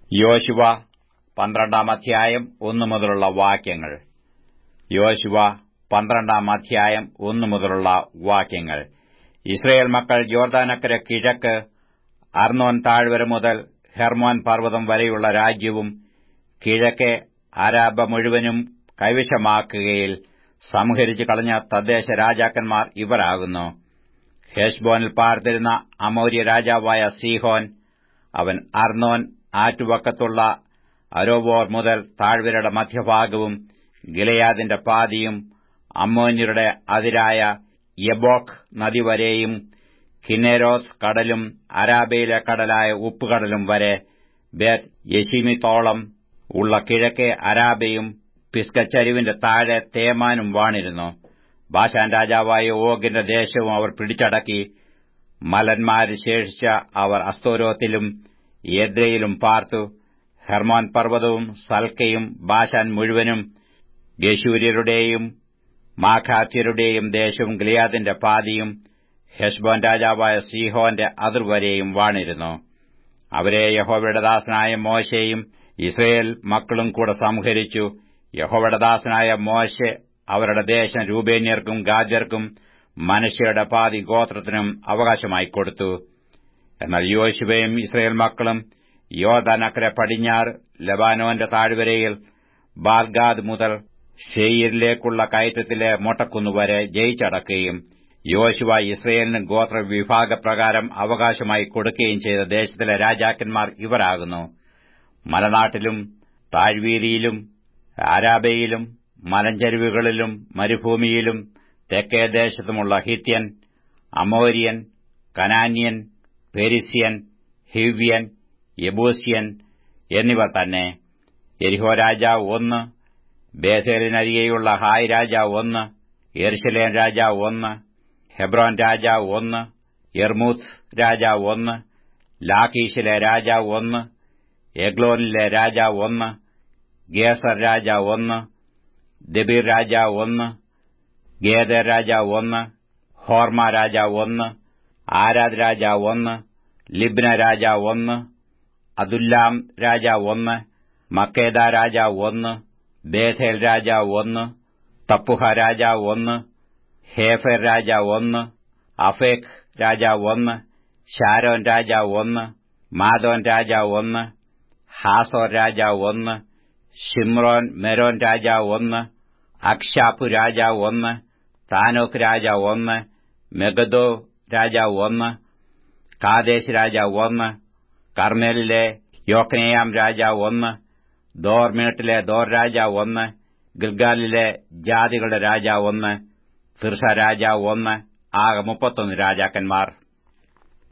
യോശുവ പന്ത്രണ്ടാം അധ്യായം ഒന്നു മുതലുള്ള വാക്യങ്ങൾ യോശുവ പന്ത്രണ്ടാം അധ്യായം ഒന്നു മുതലുള്ള വാക്യങ്ങൾ ഇസ്രയേൽ മക്കൾ യോർദാനക്കര കിഴക്ക് അർണോൻ താഴ്വര മുതൽ ഹെർമോൻ പർവ്വതം വരെയുള്ള രാജ്യവും കിഴക്കെ അരാബ മുഴുവനും കൈവശമാക്കുകയിൽ സംഹരിച്ചു കളഞ്ഞ തദ്ദേശ രാജാക്കന്മാർ ഇവരാകുന്നു ഹെഷ്ബോനിൽ പാർത്തിരുന്ന അമോര്യ രാജാവായ സീഹോൻ അവൻ അർണോൻ ആറ്റുവക്കത്തുള്ള അരോബോർ മുതൽ താഴ്വരയുടെ മധ്യഭാഗവും ഗിലയാദിന്റെ പാതിയും അമ്മോന്യരുടെ അതിരായ യബോക്ക് നദിവരെയും കിന്നേരോസ് കടലും അരാബയിലെ കടലായ ഉപ്പുകടലും വരെ ബേത് യശിമിത്തോളം ഉള്ള കിഴക്കേ അരാബയും പിസ്കച്ചരിവിന്റെ താഴെ തേമാനും വാണിരുന്നു ബാഷാൻ രാജാവായ ഓഗിന്റെ ദേശവും അവർ പിടിച്ചടക്കി മലന്മാരിൽ ശേഷിച്ച അവർ അസ്തോരോത്തിലും യദ്രയിലും പാർത്തു ഹെർമോൻ പർവ്വതവും സൽക്കയും ബാഷാൻ മുഴുവനും ഗശൂര്യരുടെയും മാഖാത്യരുടെയും ദേശവും ഗിലിയാദിന്റെ പാതിയും ഹെഷ്ബോൻ രാജാവായ സീഹോന്റെ അതിർവരെയും വാണിരുന്നു അവരെ യഹോവയുടെ ദാസനായ മോശയും ഇസ്രയേൽ മക്കളും കൂടെ സംഹരിച്ചു യഹോവയുടെ ദാസനായ മോശെ അവരുടെ ദേശം രൂപേന്യർക്കും ഗാദ്യർക്കും മനുഷ്യയുടെ പാതി ഗോത്രത്തിനും അവകാശമായി കൊടുത്തു എന്നാൽ യോശുവയും ഇസ്രയേൽ മക്കളും യോദാനക്കര പടിഞ്ഞാറ് ലബാനോന്റെ താഴ്വരയിൽ ബാൽഗാദ് മുതൽ ഷെയ്യിരിലേക്കുള്ള കയറ്റത്തിലെ മൊട്ടക്കുന്നുവരെ ജയിച്ചടക്കുകയും യോശുവ ഇസ്രയേലിന് ഗോത്ര വിഭാഗപ്രകാരം അവകാശമായി കൊടുക്കുകയും ചെയ്ത ദേശത്തിലെ രാജാക്കന്മാർ ഇവരാകുന്നു മലനാട്ടിലും താഴ്വീതിയിലും ആരാബയിലും മലഞ്ചരിവുകളിലും മരുഭൂമിയിലും തെക്കേ ദേശത്തുമുള്ള ഹിത്യൻ അമോര്യൻ കനാന്യൻ പെരിസ്യൻ ഹിവ്യൻ യബൂസ്യൻ എന്നിവ തന്നെ എരിഹോ രാജാവ് ഒന്ന് ബേഥേലിനരികെയുള്ള ഹായ് രാജാവ് ഒന്ന് യെർഷലേം രാജാവ് ഒന്ന് ഹെബ്രോൻ രാജാവ് ഒന്ന് യർമൂത്ത് രാജാവ് ഒന്ന് ലാഖീഷിലെ രാജാവ് ഒന്ന് എഗ്ലോനിലെ രാജാവ് ഒന്ന് ഗേസർ രാജാവ് ഒന്ന് ദബീർ രാജാവ് ഒന്ന് ഗേദർ രാജാവ് ഒന്ന് ഹോർമ രാജാവ് ഒന്ന് ആരാദ് രാജാവ് ഒന്ന് ലിബ്ന രാജാവ് ഒന്ന് അതുല്ലാം രാജാവ് ഒന്ന് മക്കേദ രാജാവ് ഒന്ന് ബേഥേൽ രാജാവ് ഒന്ന് തപ്പുഹ രാജാവ് ഒന്ന് ഹേഫർ രാജാവ് ഒന്ന് അഫേഖ് രാജാവ് ഒന്ന് ഷാരോൻ രാജാവ് ഒന്ന് മാദോൻ രാജാവ് ഒന്ന് ഹാസോർ രാജാവ് ഒന്ന് ഷിമ്രോൻ മെരോൻ രാജാവ് ഒന്ന് അക്ഷാപ്പു രാജാവ് ഒന്ന് താനോക്ക് രാജാവ് ഒന്ന് മെഗദോ രാജാവ് ഒന്ന് കാദേശ് രാജാവ് ഒന്ന് കർമ്മേലിലെ യോക്കനയാം രാജാവ് ഒന്ന് ദോർമേട്ടിലെ ദോർ രാജാവ് ഒന്ന് ഗിൽഗാലിലെ ജാതികളുടെ രാജാവ് ഒന്ന് ഫിർസ രാജാവ് ഒന്ന് ആകെ മുപ്പത്തൊന്ന് രാജാക്കന്മാർ